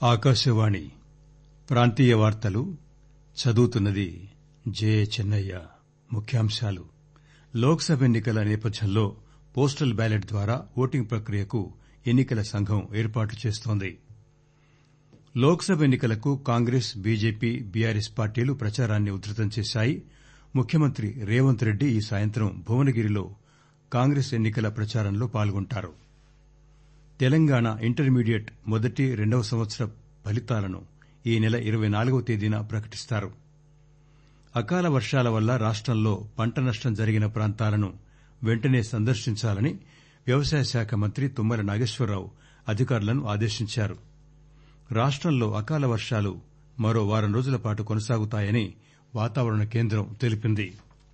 ఆకాశవాణి ప్రాంతీయ వార్తలు చదువుతున్నది జే చెన్నయ్య ముఖ్యాంశాలు లోక్ సభ ఎన్ని కల నేపథ్యంలో పోస్టల్ బ్యాలెట్ ద్వారా ఓటింగ్ ప్రక్రియకు ఎన్ని కల సంఘం ఏర్పాట్లు చేస్తోంది లోక్ సభ ఎన్ని కలకు కాంగ్రెస్ బీజేపీ బీఆర్ఎస్ పార్టీలు ప్రచారాన్ని ఉధృతం చేశాయి ముఖ్యమంత్రి రేవంత్ రెడ్డి ఈ సాయంత్రం భువనగిరిలో కాంగ్రెస్ ఎన్ని కల ప్రచారంలో పాల్గొంటారు తెలంగాణ ఇంటర్మీడియట్ మొదటి రెండవ సంవత్సర ఫలితాలను ఈ నెల ఇరవై నాలుగవ తేదీన ప్రకటిస్తారు అకాల వర్షాల వల్ల రాష్టంలో పంట నష్టం జరిగిన ప్రాంతాలను వెంటనే సందర్శించాలని వ్యవసాయ శాఖ మంత్రి తుమ్మల నాగేశ్వరరావు అధికారులను ఆదేశించారు రాష్టంలో అకాల వర్షాలు మరో వారం రోజుల పాటు కొనసాగుతాయని వాతావరణ కేంద్రం తెలిపింది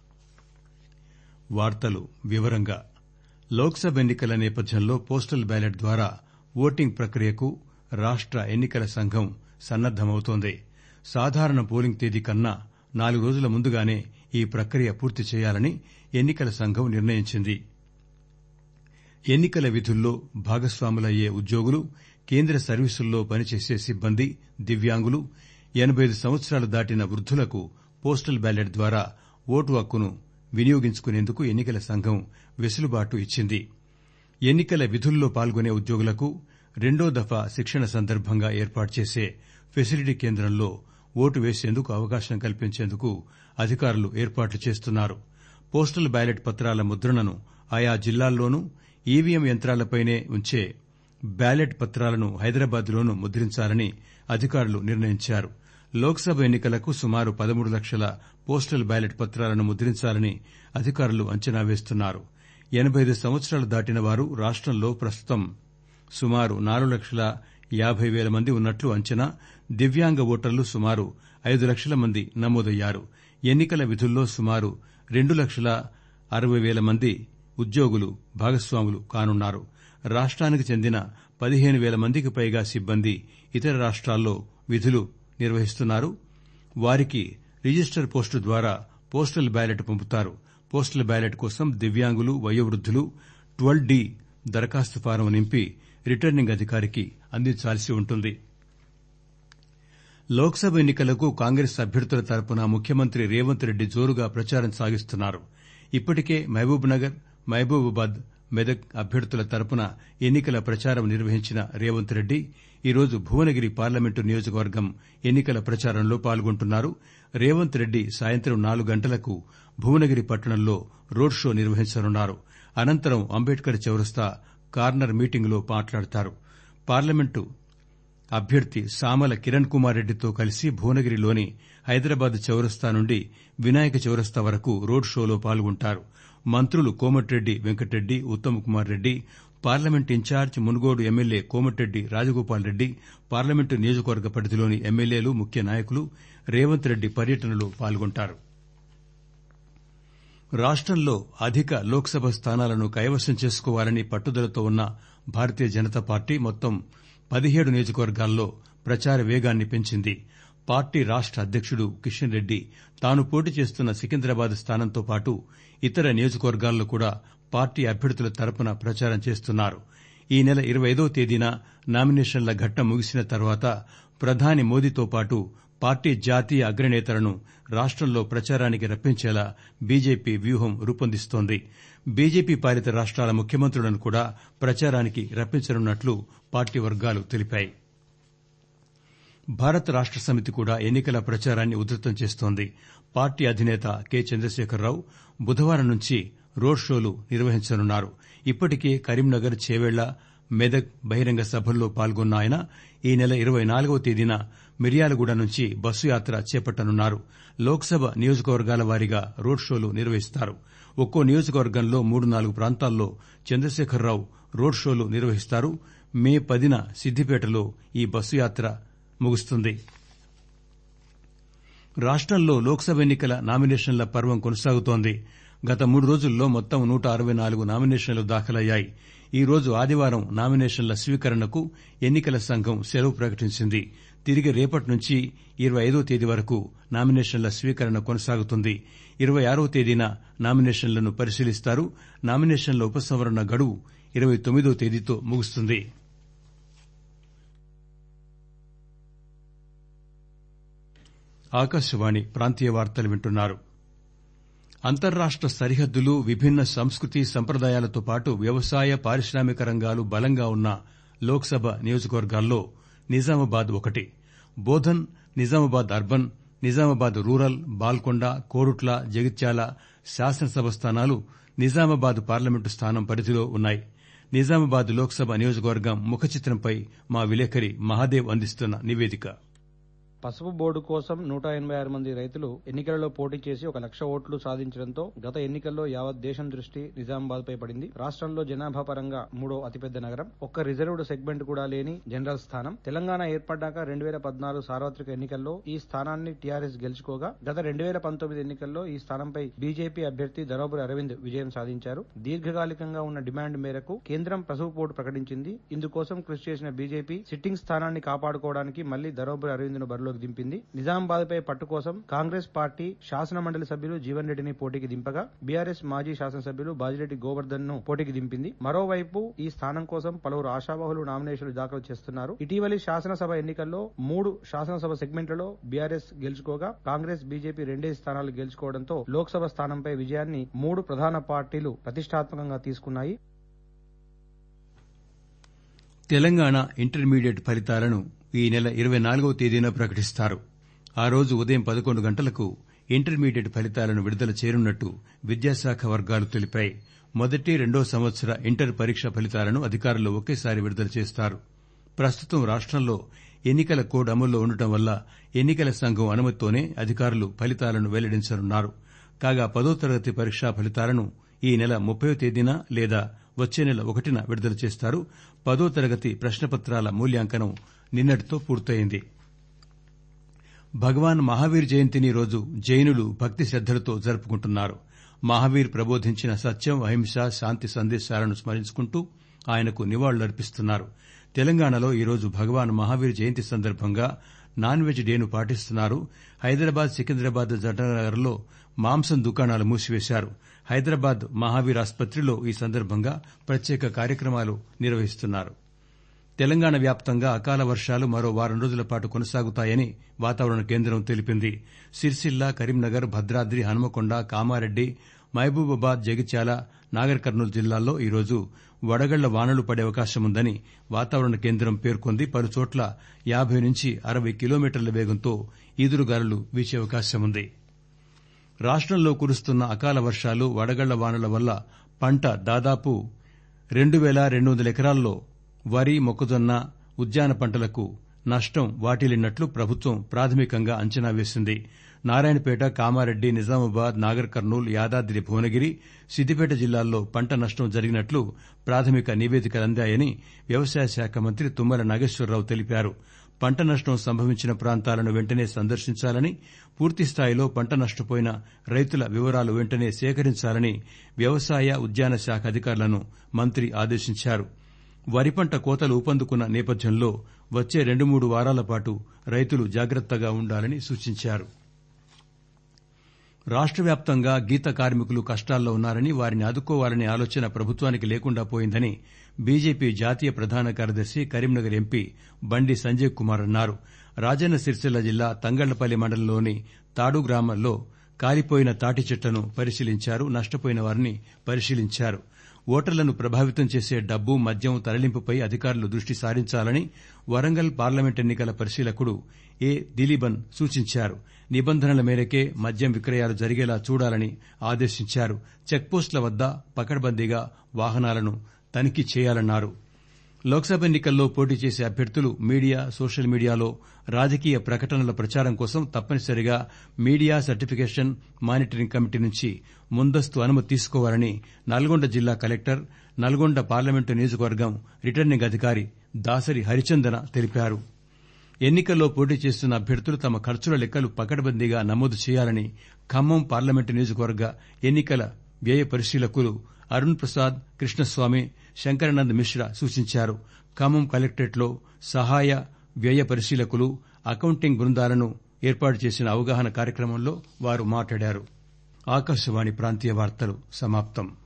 లోక్ సభ ఎన్ని కల నేపథ్యంలో పోస్టల్ బ్యాలెట్ ద్వారా ఓటింగ్ ప్రక్రియకు రాష్ట ఎన్ని కల సంఘం సన్నద్దమవుతోంది సాధారణ పోలింగ్ తేదీ కన్నా నాలుగు రోజుల ముందుగానే ఈ ప్రక్రియ పూర్తి చేయాలని ఎన్ని కల సంఘం నిర్ణయించింది ఎన్ని కల విధుల్లో భాగస్వాములయ్యే ఉద్యోగులు కేంద్ర సర్వీసుల్లో పనిచేసే సిబ్బంది దివ్యాంగులు ఎనబై ఐదు సంవత్సరాలు దాటిన వృద్దులకు పోస్టల్ బ్యాలెట్ ద్వారా ఓటు హక్కును వినియోగించుకునేందుకు ఎన్ని కల సంఘం వెసులుబాటు ఇచ్చింది ఎన్ని కల విధుల్లో పాల్గొనే ఉద్యోగులకు రెండో దఫా శిక్షణ సందర్భంగా ఏర్పాటు చేసే ఫెసిలిటీ కేంద్రంలో ఓటు వేసేందుకు అవకాశం కల్పించేందుకు అధికారులు ఏర్పాట్లు చేస్తున్నారు పోస్టల్ బ్యాలెట్ పత్రాల ముద్రణను ఆయా జిల్లాల్లోనూ ఈవీఎం యంత్రాలపైనే ఉంచే బ్యాలెట్ పత్రాలను హైదరాబాద్లోనూ ముద్రించాలని అధికారులు నిర్ణయించారు లోక్ సభ ఎన్ని కలకు సుమారు పదమూడు లక్షల పోస్టల్ బ్యాలెట్ పత్రాలను ముద్రించాలని అధికారులు అంచనా వేస్తున్నారు ఎనబై ఐదు సంవత్సరాలు దాటిన వారు రాష్టంలో ప్రస్తుతం సుమారు నాలుగు లక్షల యాబై పేల మంది ఉన్నట్లు అంచనా దివ్యాంగ ఓటర్లు సుమారు ఐదు లక్షల మంది నమోదయ్యారు ఎన్ని కల విధుల్లో సుమారు రెండు లక్షల అరవై పేల మంది ఉద్యోగులు భాగస్వాములు కానున్నారు రాష్టానికి చెందిన పదిహేను పేల మందికి పైగా సిబ్బంది ఇతర రాష్టాల్లో విధులు నిర్వహిస్తున్నారు వారికి రిజిస్టర్ పోస్టు ద్వారా పోస్టల్ బ్యాలెట్ పంపుతారు పోస్టల్ బ్యాలెట్ కోసం దివ్యాంగులు వయోవృద్దులు ట్వెల్వ్ డి దరఖాస్తు ఫారం నింపి రిటర్నింగ్ అధికారికి అందించాల్సి ఉంటుంది లోక్ సభ ఎన్ని కలకు కాంగ్రెస్ అభ్యర్థుల తరపున ముఖ్యమంత్రి రేవంత్ రెడ్డి జోరుగా ప్రచారం సాగిస్తున్నారు ఇప్పటికే మహబూబ్ నగర్ మహబూబాబాద్ మెదక్ అభ్యర్థుల తరపున ఎన్ని కల ప్రచారం నిర్వహించిన రేవంత్ రెడ్డి ఈరోజు భువనగిరి పార్లమెంటు నియోజకవర్గం ఎన్ని కల ప్రచారంలో పాల్గొంటున్నారు రేవంత్ రెడ్డి సాయంత్రం నాలుగు గంటలకు భువనగిరి పట్టణంలో రోడ్ షో నిర్వహించనున్నారు అనంతరం అంబేడ్కర్ చౌరస్తా కార్నర్ మీటింగులో మాట్లాడతారు పార్లమెంటు అభ్యర్థి సామల కిరణ్ కుమార్ రెడ్డితో కలిసి భువనగిరిలోని హైదరాబాద్ చౌరస్తా నుండి వినాయక చౌరస్తా వరకు రోడ్ షోలో పాల్గొంటారు మంత్రులు Komatireddy Venkatareddy Uttam Kumar Reddy parliament in charge Munugode MLA Komatireddy Rajagopal Reddy parliament నియోజకవర్గ పరిధిలోని ఎమ్మెల్యేలు ముఖ్య నాయకులు రేవంత్ రెడ్డి పర్యటనలో పాల్గొంటారు రాష్టంలో అధిక లోక్ సభ స్థానాలను కైవసం చేసుకోవాలని పట్టుదలతో ఉన్న భారతీయ జనతా పార్టీ మొత్తం పదిహేడు నియోజకవర్గాల్లో ప్రచార వేగాన్ని పెంచింది పార్టీ రాష్ట అధ్యకుడు కిషన్ రెడ్డి తాను పోటీ చేస్తున్న సికింద్రాబాద్ స్థానంతో పాటు ఇతర నియోజకవర్గాల్లో కూడా పార్టీ అభ్యర్థుల తరపున ప్రచారం చేస్తున్నారు ఈ నెల ఇరవై ఐదవ తేదీన నామినేషన్ల ఘట్టం ముగిసిన తర్వాత ప్రధాని మోదీతో పాటు పార్టీ జాతీయ అగ్రనేతలను రాష్టంలో ప్రచారానికి రప్పించేలా బీజేపీ వ్యూహం రూపొందిస్తోంది బీజేపీ పాలిత రాష్టాల ముఖ్యమంత్రులను కూడా ప్రచారానికి రప్పించనున్నట్లు పార్టీ వర్గాలు తెలిపాయి భారత రాష్ట సమితి కూడా ఎన్ని కల ప్రచారాన్ని ఉధృతం చేస్తోంది పార్టీ అధినేత కె చంద్రశేఖరరావు బుధవారం నుంచి రోడ్ షోలు నిర్వహించనున్నారు ఇప్పటికే కరీంనగర్ చేవెళ్ల మెదక్ బహిరంగ సభల్లో పాల్గొన్న ఆయన ఈ నెల ఇరవై నాలుగవ తేదీన మిర్యాలగూడ నుంచి బస్సు యాత్ర చేపట్టనున్నారు లోక్ సభ నియోజకవర్గాల వారీగా రోడ్ షోలు నిర్వహిస్తారు ఒక్కో నియోజకవర్గంలో మూడు నాలుగు ప్రాంతాల్లో చంద్రశేఖరరావు రోడ్ షోలు నిర్వహిస్తారు మే పదిన సిద్దిపేటలో ఈ బస్సు యాత్ర ముగుస్తుంది రాష్టంలో లోక్ సభ ఎన్ని కల నామినేషన్ల పర్వం కొనసాగుతోంది గత మూడు రోజుల్లో మొత్తం నూట అరవై నాలుగు నామినేషన్లు దాఖలయ్యాయి ఈ రోజు ఆదివారం నామినేషన్ల స్వీకరణకు ఎన్ని కల సంఘం సెలవు ప్రకటించింది తిరిగి రేపటి నుంచి ఇరవై ఐదో తేదీ వరకు నామినేషన్ల స్వీకరణ కొనసాగుతుంది ఇరవై ఆరవ తేదీన నామినేషన్లను పరిశీలిస్తారు నామినేషన్ల ఉపసంహరణ గడువు ఇరవై తొమ్మిదో తేదీతో ముగుస్తుంది ఆకాశవాణి ప్రాంతీయ వార్తలు వింటున్నారు అంతర్రాష్ట సరిహద్దులు విభిన్న సంస్కృతి సంప్రదాయాలతో పాటు వ్యవసాయ పారిశ్రామిక రంగాలు బలంగా ఉన్న లోక్ సభ నియోజకవర్గాల్లో నిజామాబాద్ ఒకటి బోధన్ నిజామాబాద్ అర్బన్ నిజామాబాద్ రూరల్ బాల్కొండ కోరుట్ల జగిత్యాల శాసనసభ స్థానాలు నిజామాబాద్ పార్లమెంటు స్థానం పరిధిలో ఉన్నాయి నిజామాబాద్ లోక్ సభ నియోజకవర్గం ముఖచిత్రంపై మా విలేకరి మహాదేవ్ అందిస్తున్న నివేదిక పసుపు బోర్డు కోసం నూట ఎనభై ఆరు మంది రైతులు ఎన్నికలలో పోటీ చేసి ఒక లక్ష ఓట్లు సాధించడంతో గత ఎన్నికల్లో యావత్ దేశం దృష్టి నిజామాబాద్ పై పడింది రాష్ట్రంలో జనాభా పరంగా మూడో అతిపెద్ద నగరం ఒక్క రిజర్వ్డ్ సెగ్మెంట్ కూడా లేని జనరల్ స్థానం తెలంగాణ ఏర్పడ్డాక రెండు వేల పద్నాలుగు సార్వత్రిక ఎన్నికల్లో ఈ స్థానాన్ని టీఆర్ఎస్ గెలుచుకోగా గత రెండు వేల పంతొమ్మిది ఎన్నికల్లో ఈ స్థానంపై బీజేపీ అభ్యర్థి ధరోబురి అరవింద్ విజయం సాధించారు దీర్ఘకాలికంగా ఉన్న డిమాండ్ మేరకు కేంద్రం పసుపు బోర్డు ప్రకటించింది ఇందుకోసం కృషి చేసిన బీజేపీ సిట్టింగ్ స్థానాన్ని కాపాడుకోవడానికి మళ్లీ ధరోబురి అరవింద్ ను బరిలో రంగంలోకి దింపింది నిజామాబాద్ పై పట్టు కోసం కాంగ్రెస్ పార్టీ శాసన మండలి సభ్యులు జీవన్ రెడ్డిని పోటీకి దింపగా బీఆర్ఎస్ మాజీ శాసనసభ్యులు బాజిరెడ్డి గోవర్ధన్ ను పోటీకి దింపింది మరోవైపు ఈ స్థానం కోసం పలువురు ఆశావహులు నామినేషన్లు దాఖలు చేస్తున్నారు ఇటీవలి శాసనసభ ఎన్నికల్లో మూడు శాసనసభ సెగ్మెంట్లలో బీఆర్ఎస్ గెలుచుకోగా కాంగ్రెస్ బీజేపీ రెండే స్థానాలు గెలుచుకోవడంతో లోక్సభ స్థానంపై విజయాన్ని మూడు ప్రధాన పార్టీలు ప్రతిష్టాత్మకంగా తీసుకున్నాయి తెలంగాణ ఇంటర్మీడియట్ ఫలితాలను ఈ నెల ఇరవై నాలుగవ తేదీన ప్రకటిస్తారు ఆ రోజు ఉదయం పదకొండు గంటలకు ఇంటర్మీడియట్ ఫలితాలను విడుదల చేయనున్నట్టు విద్యాశాఖ వర్గాలు తెలిపాయి మొదటి రెండో సంవత్సర ఇంటర్ పరీక్ష ఫలితాలను అధికారులు ఒకేసారి విడుదల చేస్తారు ప్రస్తుతం రాష్టంలో ఎన్నికల కోడ్ అమల్లో ఉండటం వల్ల ఎన్నికల సంఘం అనుమతితోనే అధికారులు ఫలితాలను వెల్లడించనున్నారు కాగా పదో తరగతి పరీక్షా ఫలితాలను ఈ నెల ముప్పయో తేదీన లేదా వచ్చే నెల ఒకటిన విడుదల చేస్తారు పదో తరగతి ప్రశ్నపత్రాల మూల్యాంకనం నిన్నటితో పూర్తయింది భగవాన్ మహావీర్ జయంతిని రోజు జైనులు భక్తి శ్రద్దలతో జరుపుకుంటున్నారు మహావీర్ ప్రబోధించిన సత్యం అహింస శాంతి సందేశాలను స్మరించుకుంటూ ఆయనకు నివాళులర్పిస్తున్నారు తెలంగాణలో ఈరోజు భగవాన్ మహావీర్ జయంతి సందర్భంగా నాన్ వెజ్ డేను పాటిస్తున్నారు హైదరాబాద్ సికింద్రాబాద్ జటనగర్లో మాంసం దుకాణాలు మూసివేశారు హైదరాబాద్ మహావీర్ ఆసుపత్రిలో ఈ సందర్భంగా ప్రత్యేక కార్యక్రమాలు నిర్వహిస్తున్నారు తెలంగాణ వ్యాప్తంగా అకాల వర్షాలు మరో వారం రోజుల పాటు కొనసాగుతాయని వాతావరణ కేంద్రం తెలిపింది సిరిసిల్ల కరీంనగర్ భద్రాద్రి హన్మకొండ కామారెడ్డి మహబూబాబాద్ జగిత్యాల నాగర్ కర్నూలు జిల్లాల్లో ఈరోజు వడగళ్ల వానలు పడే అవకాశముందని వాతావరణ కేంద్రం పేర్కొంది పలుచోట్ల యాబై నుంచి అరవై కిలోమీటర్ల వేగంతో ఈదురుగాలులు వీచే అవకాశముంది రాష్టంలో కురుస్తున్న అకాల వర్షాలు వడగళ్ల వానల వల్ల పంట దాదాపు రెండు పేల రెండు వందల ఎకరాల్లో వరి మొక్కజొన్న ఉద్యాన పంటలకు నష్టం వాటిల్లినట్లు ప్రభుత్వం ప్రాథమికంగా అంచనా వేసింది నారాయణపేట కామారెడ్డి నిజామాబాద్ నాగర్ కర్నూల్ యాదాద్రి భువనగిరి సిద్దిపేట జిల్లాల్లో పంట నష్టం జరిగినట్లు ప్రాథమిక నివేదికలు అందాయని వ్యవసాయ శాఖ మంత్రి తుమ్మల నాగేశ్వరరావు తెలిపారు పంట నష్టం సంభవించిన ప్రాంతాలను వెంటనే సందర్శించాలని పూర్తిస్థాయిలో పంట నష్టపోయిన రైతుల వివరాలు వెంటనే సేకరించాలని వ్యవసాయ ఉద్యాన శాఖ అధికారులను మంత్రి ఆదేశించారు వరి పంట కోతలు ఊపందుకున్న నేపథ్యంలో వచ్చే రెండు మూడు వారాల పాటు రైతులు జాగ్రత్తగా ఉండాలని సూచించారు రాష్ట వ్యాప్తంగా గీత కార్మికులు కష్టాల్లో ఉన్నారని వారిని ఆదుకోవాలనే ఆలోచన ప్రభుత్వానికి లేకుండా పోయిందని బీజేపీ జాతీయ ప్రధాన కార్యదర్శి కరీంనగర్ ఎంపీ బండి సంజయ్ కుమార్ అన్నారు రాజన్న సిరిసిల్ల జిల్లా తంగళ్లపల్లి మండలంలోని తాడు గ్రామంలో కాలిపోయిన తాటి చెట్లను పరిశీలించారు నష్టపోయిన వారిని పరిశీలించారు ఓటర్లను ప్రభావితం చేసే డబ్బు మద్యం తరలింపుపై అధికారులు దృష్టి సారించాలని వరంగల్ పార్లమెంట్ ఎన్నికల పరిశీలకుడు ఏ దిలీబన్ సూచించారు నిబంధనల మేరకే మద్యం విక్రయాలు జరిగేలా చూడాలని ఆదేశించారు చెక్పోస్టుల వద్ద పకడ్బందీగా వాహనాలను తనిఖీ చేయాలన్నారు లోక్సభ ఎన్నికల్లో పోటీ చేసే అభ్యర్థులు మీడియా సోషల్ మీడియాలో రాజకీయ ప్రకటనల ప్రచారం కోసం తప్పనిసరిగా మీడియా సర్టిఫికేషన్ మానిటరింగ్ కమిటీ నుంచి ముందస్తు అనుమతి తీసుకోవాలని నల్గొండ జిల్లా కలెక్టర్ నల్గొండ పార్లమెంటు నియోజకవర్గం రిటర్నింగ్ అధికారి దాసరి హరిచందన తెలిపారు ఎన్నికల్లో పోటీ చేస్తున్న అభ్యర్థులు తమ ఖర్చుల లెక్కలు పకడ్బందీగా నమోదు చేయాలని ఖమ్మం పార్లమెంటు నియోజకవర్గ ఎన్నికల వ్యయ పరిశీలకులు అరుణ్ ప్రసాద్ కృష్ణస్వామి శంకరానంద్ మిశ్రా సూచించారు ఖమ్మం కలెక్టరేట్లో సహాయ వ్యయ పరిశీలకులు అకౌంటింగ్ బృందాలను ఏర్పాటు చేసిన అవగాహన కార్యక్రమంలో వారు మాట్లాడారు ఆకాశవాణి ప్రాంతీయ వార్తలు సమాప్తం